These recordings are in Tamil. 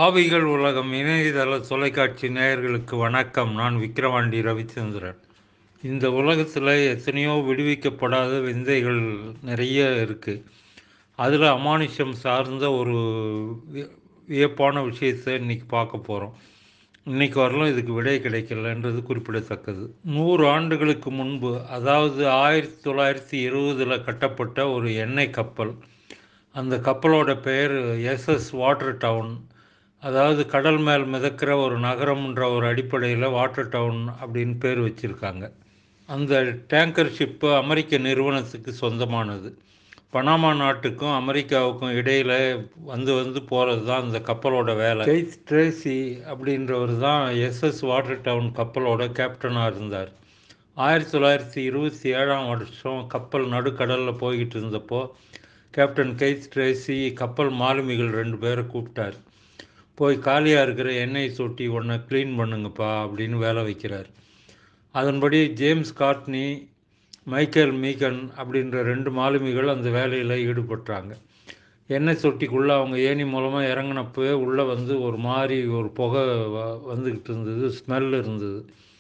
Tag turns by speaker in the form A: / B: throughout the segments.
A: ஆவிகள் உலகம் இணையதள தொலைக்காட்சி நேயர்களுக்கு வணக்கம் நான் விக்கிரவாண்டி ரவிச்சந்திரன் இந்த உலகத்தில் எத்தனையோ விடுவிக்கப்படாத விந்தைகள் நிறைய இருக்குது அதில் அமானுஷம் சார்ந்த ஒரு வி- வியப்பான விஷயத்தை இன்னைக்கு பார்க்க போகிறோம் இன்னைக்கு வரலும் இதுக்கு விடை கிடைக்கலன்றது குறிப்பிடத்தக்கது நூறு ஆண்டுகளுக்கு முன்பு அதாவது ஆயிரத்தி தொள்ளாயிரத்தி இருபதில் கட்டப்பட்ட ஒரு எண்ணெய் கப்பல் அந்த கப்பலோட பெயர் எஸ்எஸ் வாட்டர் டவுன் அதாவது கடல் மேல் மிதக்கிற ஒரு நகரம்ன்ற ஒரு அடிப்படையில் வாட்டர் டவுன் அப்படின்னு பேர் வச்சுருக்காங்க அந்த டேங்கர் ஷிப்பு அமெரிக்க நிறுவனத்துக்கு சொந்தமானது பனாமா நாட்டுக்கும் அமெரிக்காவுக்கும் இடையில் வந்து வந்து போகிறது தான் அந்த கப்பலோட வேலை கெய்த் ட்ரேசி அப்படின்றவர் தான் எஸ்எஸ் வாட்டர் டவுன் கப்பலோட கேப்டனாக இருந்தார் ஆயிரத்தி தொள்ளாயிரத்தி இருபத்தி ஏழாம் வருஷம் கப்பல் நடுக்கடலில் போய்கிட்டு இருந்தப்போ கேப்டன் கெய்த் ட்ரேசி கப்பல் மாலுமிகள் ரெண்டு பேரை கூப்பிட்டார் போய் காலியாக இருக்கிற எண்ணெய் தொட்டி ஒன்றை க்ளீன் பண்ணுங்கப்பா அப்படின்னு வேலை வைக்கிறார் அதன்படி ஜேம்ஸ் காட்னி மைக்கேல் மீகன் அப்படின்ற ரெண்டு மாலுமிகள் அந்த வேலையில் ஈடுபட்டாங்க எண்ணெய் தொட்டிக்குள்ளே அவங்க ஏணி மூலமாக இறங்கினப்பவே உள்ளே வந்து ஒரு மாதிரி ஒரு புகை வ- வந்துக்கிட்டு இருந்தது ஸ்மெல் இருந்தது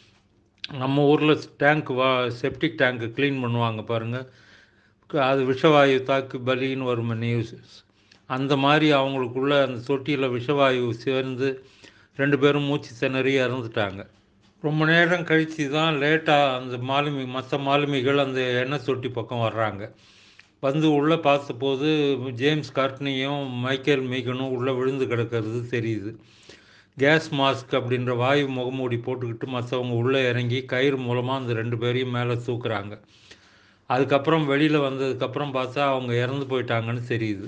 A: நம்ம ஊரில் டேங்க் வா செப்டிக் டேங்க்கு க்ளீன் பண்ணுவாங்க பாருங்கள் அது விஷவாயு தாக்கு பலின்னு வரும் நியூஸ் அந்த மாதிரி அவங்களுக்குள்ள அந்த தொட்டியில் விஷவாயு சேர்ந்து ரெண்டு பேரும் மூச்சு திணறி இறந்துட்டாங்க ரொம்ப நேரம் கழித்து தான் லேட்டாக அந்த மாலுமி மற்ற மாலுமிகள் அந்த எண்ணெய் தொட்டி பக்கம் வர்றாங்க வந்து உள்ளே பார்த்தபோது ஜேம்ஸ் கார்ட்னியும் மைக்கேல் மீகனும் உள்ளே விழுந்து கிடக்கிறது தெரியுது கேஸ் மாஸ்க் அப்படின்ற வாயு முகமூடி போட்டுக்கிட்டு மற்றவங்க உள்ளே இறங்கி கயிறு மூலமாக அந்த ரெண்டு பேரையும் மேலே தூக்குறாங்க அதுக்கப்புறம் வெளியில் வந்ததுக்கப்புறம் பார்த்தா அவங்க இறந்து போயிட்டாங்கன்னு தெரியுது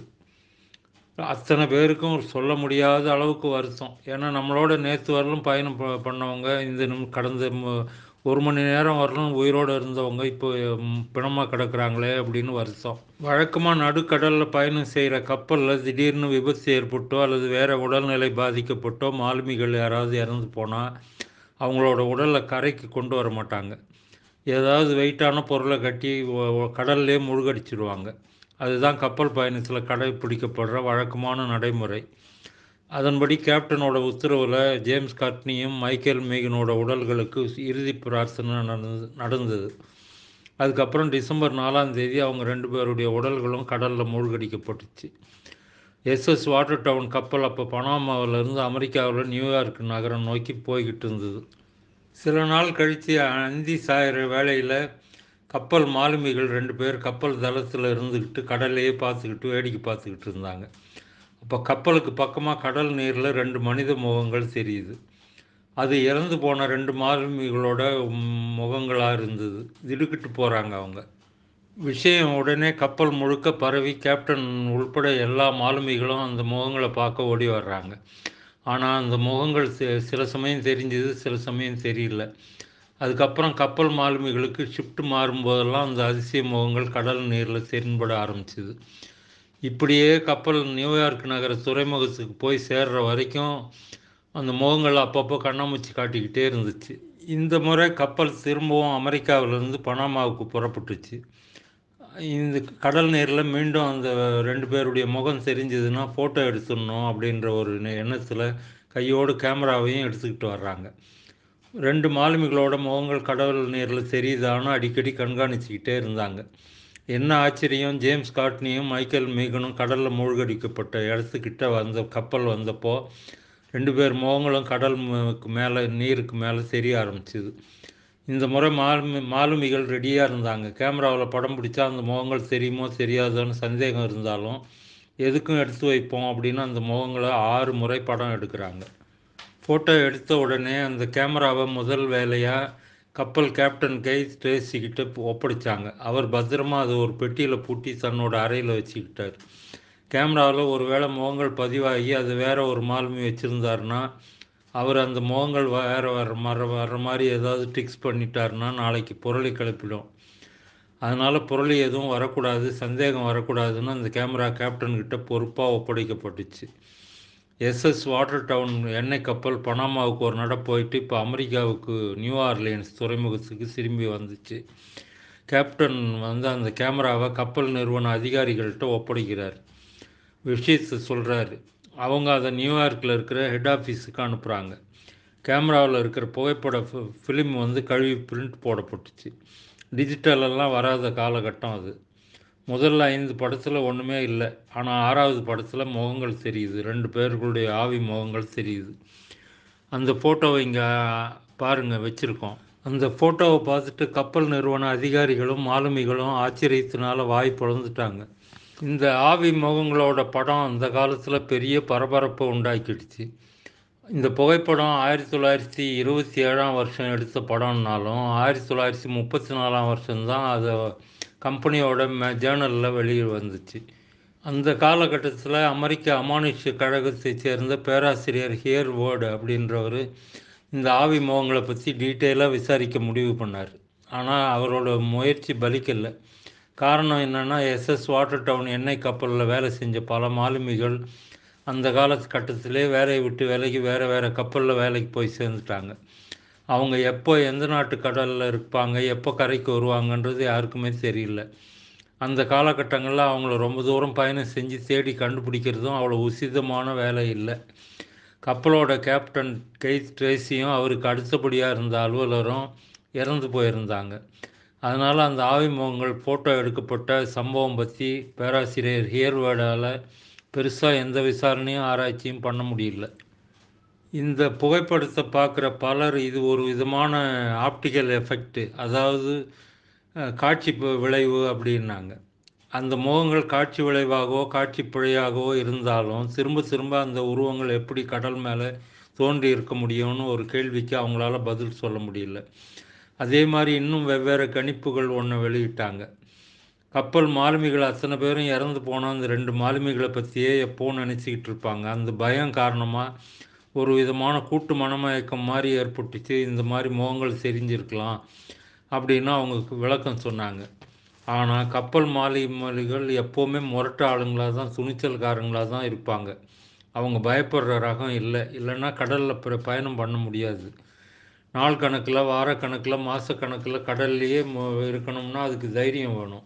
A: அத்தனை பேருக்கும் சொல்ல முடியாத அளவுக்கு வருத்தம் ஏன்னா நம்மளோட நேற்று வரலும் பயணம் ப- பண்ணவங்க இந்த நிமி கடந்த ம- ஒரு மணி நேரம் வரலும் உயிரோடு இருந்தவங்க இப்போ ம், பிணமா கிடக்குறாங்களே அப்படின்னு வருத்தம் வழக்கமாக நடுக்கடலில் பயணம் செய்கிற கப்பலில் திடீர்னு விபத்து ஏற்பட்டோ அல்லது வேறு உடல்நிலை பாதிக்கப்பட்டோ மாலுமிகள் யாராவது இறந்து போனால் அவங்களோட உடலை கரைக்கு கொண்டு வர மாட்டாங்க ஏதாவது வெயிட்டான பொருளை கட்டி ஒ- ஒ- கடல்லே முழுகடிச்சிடுவாங்க அதுதான் கப்பல் பயணத்தில் கடைப்பிடிக்கப்படுற வழக்கமான நடைமுறை அதன்படி கேப்டனோட உத்தரவில் ஜேம்ஸ் காட்னியும் மைக்கேல் மேகனோட உடல்களுக்கு இறுதி பிரார்த்தனை நடந்தது நடந்தது அதுக்கப்புறம் டிசம்பர் நாலாம் தேதி அவங்க ரெண்டு பேருடைய உடல்களும் கடலில் மூழ்கடிக்கப்பட்டுச்சு எஸ்எஸ் வாட்டர் டவுன் கப்பல் அப்போ பனாமாவிலிருந்து அமெரிக்காவில் நியூயார்க் நகரம் நோக்கி போய்கிட்டு இருந்தது சில நாள் கழித்து அந்தி சாயிற வேளையில் கப்பல் மாலுமிகள் ரெண்டு பேர் கப்பல் தளத்தில் இருந்துக்கிட்டு கடலையே பார்த்துக்கிட்டு வேடிக்கை பார்த்துக்கிட்டு இருந்தாங்க அப்போ கப்பலுக்கு பக்கமாக கடல் நீரில் ரெண்டு மனித முகங்கள் தெரியுது அது இறந்து போன ரெண்டு மாலுமிகளோட முகங்களாக இருந்தது திடுக்கிட்டு போகிறாங்க அவங்க விஷயம் உடனே கப்பல் முழுக்க பரவி கேப்டன் உள்பட எல்லா மாலுமிகளும் அந்த முகங்களை பார்க்க ஓடி வர்றாங்க ஆனால் அந்த முகங்கள் சி- சில சமயம் தெரிஞ்சது சில சமயம் தெரியல அதுக்கப்புறம் கப்பல் மாலுமிகளுக்கு ஷிஃப்ட் மாறும்போதெல்லாம் அந்த அதிசய முகங்கள் கடல் நீரில் தென்பட ஆரம்பிச்சுது இப்படியே கப்பல் நியூயார்க் நகர துறைமுகத்துக்கு போய் சேர்ற வரைக்கும் அந்த முகங்கள் அப்பப்போ கண்ணாமூச்சி காட்டிக்கிட்டே இருந்துச்சு இந்த முறை கப்பல் திரும்பவும் அமெரிக்காவிலேருந்து பனாமாவுக்கு புறப்பட்டுச்சு இந்த கடல் நீரில் மீண்டும் அந்த ரெண்டு பேருடைய முகம் தெரிஞ்சதுன்னா ஃபோட்டோ எடுத்துடணும் அப்படின்ற ஒரு எண்ணத்தில் கையோடு கேமராவையும் எடுத்துக்கிட்டு வர்றாங்க ரெண்டு மாலுமிகளோட முகங்கள் கடல் நீரில் தெரியுதான்னு அடிக்கடி கண்காணிச்சுக்கிட்டே இருந்தாங்க என்ன ஆச்சரியம் ஜேம்ஸ் காட்னியும் மைக்கேல் மீகனும் கடலில் மூழ்கடிக்கப்பட்ட இடத்துக்கிட்ட வந்த கப்பல் வந்தப்போ ரெண்டு பேர் முகங்களும் கடல் ம- மேலே நீருக்கு மேலே தெரிய ஆரம்பிச்சுது இந்த முறை மாலுமி மாலுமிகள் ரெடியாக இருந்தாங்க கேமராவில் படம் பிடிச்சா அந்த முகங்கள் தெரியுமோ தெரியாதோன்னு சந்தேகம் இருந்தாலும் எதுக்கும் எடுத்து வைப்போம் அப்படின்னு அந்த முகங்களை ஆறு முறை படம் எடுக்கிறாங்க ஃபோட்டோ எடுத்த உடனே அந்த கேமராவை முதல் வேலையாக கப்பல் கேப்டன் கெய்த் ட்ரேசிக்கிட்ட ஒப்படைச்சாங்க அவர் பத்திரமா அதை ஒரு பெட்டியில் பூட்டி தன்னோட அறையில் வச்சுக்கிட்டார் கேமராவில் ஒரு வேளை முகங்கள் பதிவாகி அது வேற ஒரு மாலுமி வச்சுருந்தாருன்னா அவர் அந்த முகங்கள் வேற வர மர வர்ற மாதிரி ஏதாவது டிக்ஸ் பண்ணிட்டாருன்னா நாளைக்கு புரளி கிளப்பிடும் அதனால் புரளி எதுவும் வரக்கூடாது சந்தேகம் வரக்கூடாதுன்னு அந்த கேமரா கேப்டன்கிட்ட பொறுப்பாக ஒப்படைக்கப்பட்டுச்சு எஸ்எஸ் வாட்டர் டவுன் எண்ணெய் கப்பல் பனாமாவுக்கு ஒரு நட போயிட்டு இப்போ அமெரிக்காவுக்கு நியூ ஆர்லியன்ஸ் துறைமுகத்துக்கு திரும்பி வந்துச்சு கேப்டன் வந்து அந்த கேமராவை கப்பல் நிறுவன அதிகாரிகள்கிட்ட ஒப்படைக்கிறார் விஷயத்தை சொல்கிறாரு அவங்க அதை நியூயார்க்கில் இருக்கிற ஹெட் ஆஃபீஸுக்கு அனுப்புகிறாங்க கேமராவில் இருக்கிற புகைப்பட ஃபிலிம் வந்து கழுவி பிரிண்ட் போடப்பட்டுச்சு டிஜிட்டலெல்லாம் வராத காலகட்டம் அது முதல்ல ஐந்து படத்தில் ஒன்றுமே இல்லை ஆனால் ஆறாவது படத்தில் முகங்கள் தெரியுது ரெண்டு பேர்களுடைய ஆவி முகங்கள் தெரியுது அந்த ஃபோட்டோவை இங்கே பாருங்கள் வச்சுருக்கோம் அந்த ஃபோட்டோவை பார்த்துட்டு கப்பல் நிறுவன அதிகாரிகளும் மாலுமிகளும் ஆச்சரியத்தினால வாய் பிளந்துட்டாங்க இந்த ஆவி முகங்களோட படம் அந்த காலத்தில் பெரிய பரபரப்பை உண்டாக்கிடுச்சு இந்த புகைப்படம் ஆயிரத்தி தொள்ளாயிரத்தி இருபத்தி ஏழாம் வருஷம் எடுத்த படம்னாலும் ஆயிரத்தி தொள்ளாயிரத்தி முப்பத்தி நாலாம் வருஷம்தான் அதை கம்பெனியோட மே ஜேர்னலில் வெளியே வந்துச்சு அந்த காலகட்டத்தில் அமெரிக்க அமானுஷ்ய கழகத்தை சேர்ந்த பேராசிரியர் ஹியர் வேர்டு அப்படின்றவர் இந்த ஆவி முகங்களை பற்றி டீட்டெயிலாக விசாரிக்க முடிவு பண்ணார் ஆனால் அவரோட முயற்சி பலிக்கலை காரணம் என்னென்னா எஸ்எஸ் வாட்டர் டவுன் எண்ணெய் கப்பலில் வேலை செஞ்ச பல மாலுமிகள் அந்த காலகட்டத்திலே வேலையை விட்டு வேலைக்கு வேறு வேறு கப்பலில் வேலைக்கு போய் சேர்ந்துட்டாங்க அவங்க எப்போ எந்த நாட்டு கடலில் இருப்பாங்க எப்போ கரைக்கு வருவாங்கன்றது யாருக்குமே தெரியல அந்த காலகட்டங்களில் அவங்கள ரொம்ப தூரம் பயணம் செஞ்சு தேடி கண்டுபிடிக்கிறதும் அவ்வளோ உசிதமான வேலை இல்லை கப்பலோட கேப்டன் கெய்த் ட்ரேசியும் அவருக்கு அடுத்தபடியாக இருந்த அலுவலரும் இறந்து போயிருந்தாங்க அதனால் அந்த ஆவிமுகங்கள் ஃபோட்டோ எடுக்கப்பட்ட சம்பவம் பற்றி பேராசிரியர் ஹியர்வேர்டால் பெருசாக எந்த விசாரணையும் ஆராய்ச்சியும் பண்ண முடியல இந்த புகைப்படத்தை பார்க்குற பலர் இது ஒரு விதமான ஆப்டிக்கல் எஃபெக்ட் அதாவது காட்சி விளைவு அப்படின்னாங்க அந்த முகங்கள் காட்சி விளைவாகவோ காட்சி பிழையாகவோ இருந்தாலும் திரும்ப திரும்ப அந்த உருவங்கள் எப்படி கடல் மேலே தோன்றி இருக்க முடியும்னு ஒரு கேள்விக்கு அவங்களால பதில் சொல்ல முடியல அதே மாதிரி இன்னும் வெவ்வேறு கணிப்புகள் ஒன்று வெளியிட்டாங்க கப்பல் மாலுமிகள் அத்தனை பேரும் இறந்து போனால் அந்த ரெண்டு மாலுமிகளை பற்றியே எப்போ நினச்சிக்கிட்டு இருப்பாங்க அந்த பயம் காரணமாக ஒரு விதமான கூட்டு மனமயக்கம் மாதிரி ஏற்பட்டுச்சு இந்த மாதிரி முகங்கள் தெரிஞ்சிருக்கலாம் அப்படின்னு அவங்க விளக்கம் சொன்னாங்க ஆனால் கப்பல் மாலுமிகள் எப்போவுமே முரட்டு ஆளுங்களாக தான் துணிச்சல்காரங்களாக தான் இருப்பாங்க அவங்க பயப்படுற ரகம் இல்லை இல்லைன்னா கடலில் பிற பயணம் பண்ண முடியாது நாள் கணக்கில் வாரக்கணக்கில் மாதக்கணக்கில் கடல்லையே இருக்கணும்னா அதுக்கு தைரியம் வேணும்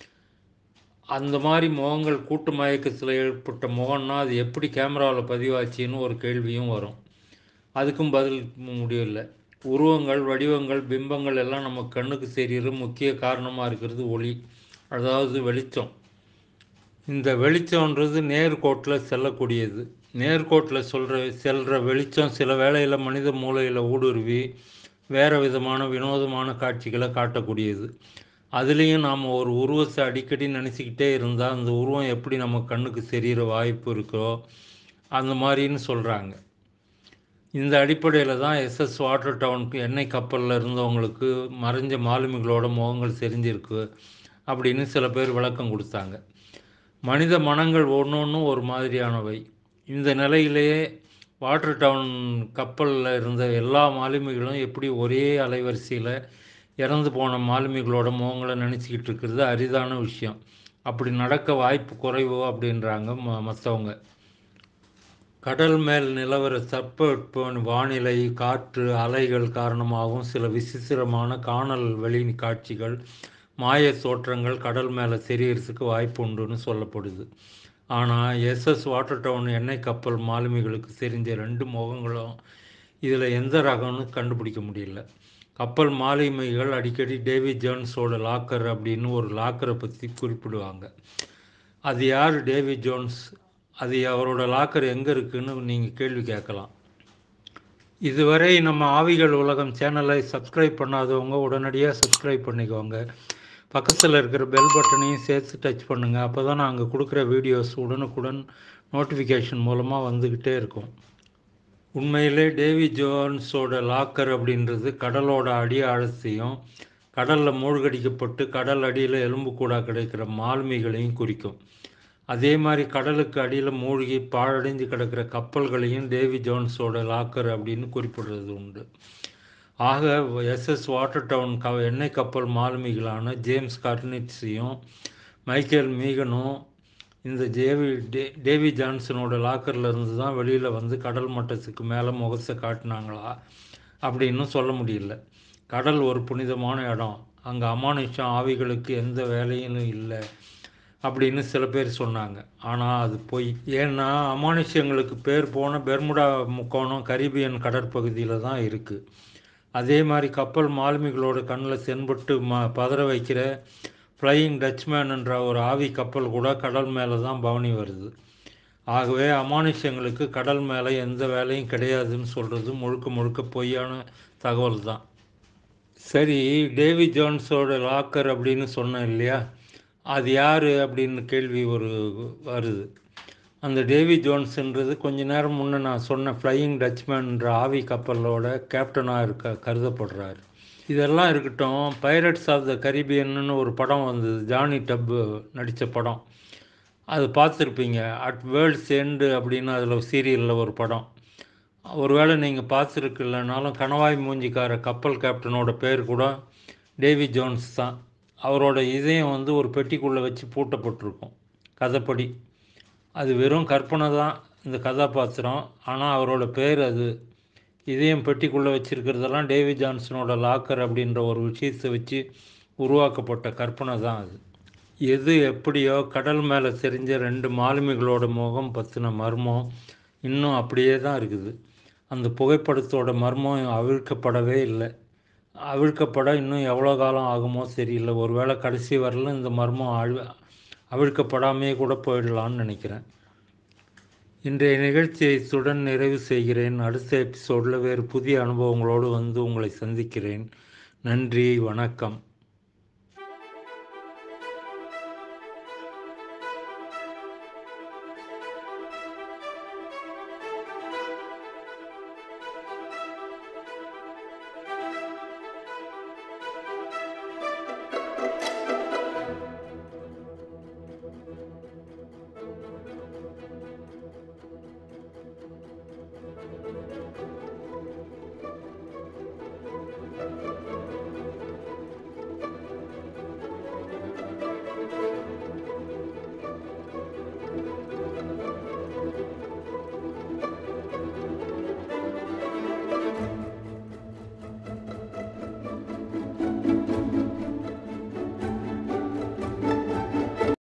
A: அந்த மாதிரி முகங்கள் கூட்டு மயக்கத்தில் ஏற்பட்ட முகம்னா அது எப்படி கேமராவில் பதிவாச்சின்னு ஒரு கேள்வியும் வரும் அதுக்கும் பதில் முடியல உருவங்கள் வடிவங்கள் பிம்பங்கள் எல்லாம் நம்ம கண்ணுக்கு தெரிகிற முக்கிய காரணமாக இருக்கிறது ஒளி அதாவது வெளிச்சம் இந்த வெளிச்சம்ன்றது நேர்கோட்டில் செல்லக்கூடியது நேர்கோட்டில் சொல்கிற செல்கிற வெளிச்சம் சில வேளையில் மனித மூளையில் ஊடுருவி வேறு விதமான வினோதமான காட்சிகளை காட்டக்கூடியது அதுலேயும் நாம் ஒரு உருவத்தை அடிக்கடி நினச்சிக்கிட்டே இருந்தால் அந்த உருவம் எப்படி நம்ம கண்ணுக்கு தெரிகிற வாய்ப்பு இருக்கோ அந்த மாதிரின்னு சொல்கிறாங்க இந்த அடிப்படையில் தான் எஸ்எஸ் வாட்டர் டவுனுக்கு எண்ணெய் கப்பலில் இருந்தவங்களுக்கு மறைஞ்ச மாலுமிகளோட முகங்கள் தெரிஞ்சிருக்கு அப்படின்னு சில பேர் விளக்கம் கொடுத்தாங்க மனித மனங்கள் ஒன்று ஒன்றும் ஒரு மாதிரியானவை இந்த நிலையிலேயே வாட்டர் டவுன் கப்பலில் இருந்த எல்லா மாலுமிகளும் எப்படி ஒரே அலைவரிசையில் இறந்து போன மாலுமிகளோட முகங்களை நினச்சிக்கிட்டு இருக்கிறது அரிதான விஷயம் அப்படி நடக்க வாய்ப்பு குறைவு அப்படின்றாங்க ம மற்றவங்க கடல் மேல் நிலவர தட்பவெட்ப வானிலை காற்று அலைகள் காரணமாகவும் சில விசித்திரமான காணல் வெளி காட்சிகள் மாய தோற்றங்கள் கடல் மேலே தெரியறதுக்கு வாய்ப்பு உண்டுன்னு சொல்லப்படுது ஆனால் எஸ்எஸ் வாட்டர் டவுன் எண்ணெய் கப்பல் மாலுமிகளுக்கு தெரிஞ்ச ரெண்டு முகங்களும் இதில் எந்த ரகம்னு கண்டுபிடிக்க முடியல கப்பல் மாலுமிகள் அடிக்கடி டேவி ஜோன்ஸோட லாக்கர் அப்படின்னு ஒரு லாக்கரை பற்றி குறிப்பிடுவாங்க அது யார் டேவி ஜோன்ஸ் அது அவரோட லாக்கர் எங்கே இருக்குன்னு நீங்கள் கேள்வி கேட்கலாம் இதுவரை நம்ம ஆவிகள் உலகம் சேனலை சப்ஸ்கிரைப் பண்ணாதவங்க உடனடியாக சப்ஸ்கிரைப் பண்ணிக்கோங்க பக்கத்தில் இருக்கிற பெல் பட்டனையும் சேர்த்து டச் பண்ணுங்கள் அப்போ தான் நாங்கள் கொடுக்குற வீடியோஸ் உடனுக்குடன் நோட்டிஃபிகேஷன் மூலமாக வந்துக்கிட்டே இருக்கும் உண்மையிலே டேவி ஜோன்ஸோட லாக்கர் அப்படின்றது கடலோட அடி ஆழத்தையும் கடலில் மூழ்கடிக்கப்பட்டு கடல் அடியில் எலும்புக்கூடா கிடைக்கிற மாலுமிகளையும் குறிக்கும் அதே மாதிரி கடலுக்கு அடியில் மூழ்கி பாழடைஞ்சு கிடக்கிற கப்பல்களையும் டேவி ஜோன்ஸோட லாக்கர் அப்படின்னு குறிப்பிடுறது உண்டு ஆக எஸ்எஸ் வாட்டர் டவுன் க எண்ணெய் கப்பல் மாலுமிகளான ஜேம்ஸ் கர்னிட்ஸையும் மைக்கேல் மீகனும் இந்த ஜேவி டே டேவி ஜான்சனோட லாக்கரில் இருந்து தான் வெளியில் வந்து கடல் மட்டத்துக்கு மேலே முகத்தை காட்டினாங்களா அப்படின்னு சொல்ல முடியல கடல் ஒரு புனிதமான இடம் அங்கே அமானுஷம் ஆவிகளுக்கு எந்த வேலையும் இல்லை அப்படின்னு சில பேர் சொன்னாங்க ஆனால் அது பொய் ஏன்னா அமானுஷ்யங்களுக்கு பேர் போன பெர்முடா முக்கோணம் கரீபியன் கடற்பகுதியில் தான் இருக்குது அதே மாதிரி கப்பல் மாலுமிகளோட கண்ணில் தென்பட்டு ம பதற வைக்கிற ஃப்ளையிங் டச்மேன் என்ற ஒரு ஆவி கப்பல் கூட கடல் மேலே தான் பவனி வருது ஆகவே அமானுஷ்யங்களுக்கு கடல் மேலே எந்த வேலையும் கிடையாதுன்னு சொல்கிறது முழுக்க முழுக்க பொய்யான தகவல் தான் சரி டேவி ஜோன்ஸோட லாக்கர் அப்படின்னு சொன்னேன் இல்லையா அது யார் அப்படின்னு கேள்வி ஒரு வருது அந்த டேவி ஜோன்ஸ்ன்றது கொஞ்ச நேரம் முன்னே நான் சொன்ன ஃப்ளையிங் டச்மேன்ற ஆவி கப்பலோட கேப்டனாக இருக்க கருதப்படுறார் இதெல்லாம் இருக்கட்டும் பைரட்ஸ் ஆஃப் த கரீபியன்னு ஒரு படம் வந்தது ஜானி டப்பு நடித்த படம் அது பார்த்துருப்பீங்க அட் வேர்ல்ட்ஸ் எண்டு அப்படின்னு அதில் சீரியலில் ஒரு படம் ஒருவேளை நீங்கள் பார்த்துருக்கலனாலும் கணவாய் மூஞ்சிக்கார கப்பல் கேப்டனோட பேர் கூட டேவி ஜோன்ஸ் தான் அவரோட இதயம் வந்து ஒரு பெட்டிக்குள்ளே வச்சு பூட்டப்பட்டிருக்கும் கதைப்படி அது வெறும் கற்பனை தான் இந்த கதாபாத்திரம் ஆனால் அவரோட பேர் அது இதயம் பெட்டிக்குள்ளே வச்சுருக்கிறதெல்லாம் டேவி ஜான்சனோட லாக்கர் அப்படின்ற ஒரு விஷயத்தை வச்சு உருவாக்கப்பட்ட கற்பனை தான் அது எது எப்படியோ கடல் மேலே தெரிஞ்ச ரெண்டு மாலுமிகளோட முகம் பற்றின மர்மம் இன்னும் அப்படியே தான் இருக்குது அந்த புகைப்படத்தோட மர்மம் அவிழ்க்கப்படவே இல்லை அவிழ்க்கப்பட இன்னும் எவ்வளோ காலம் ஆகுமோ தெரியல ஒருவேளை கடைசி வரலும் இந்த மர்மம் அழு அவிழ்க்கப்படாமே கூட போயிடலான்னு நினைக்கிறேன் இன்றைய நிகழ்ச்சியை இத்துடன் நிறைவு செய்கிறேன் அடுத்த எபிசோடில் வேறு புதிய அனுபவங்களோடு வந்து உங்களை சந்திக்கிறேன் நன்றி வணக்கம்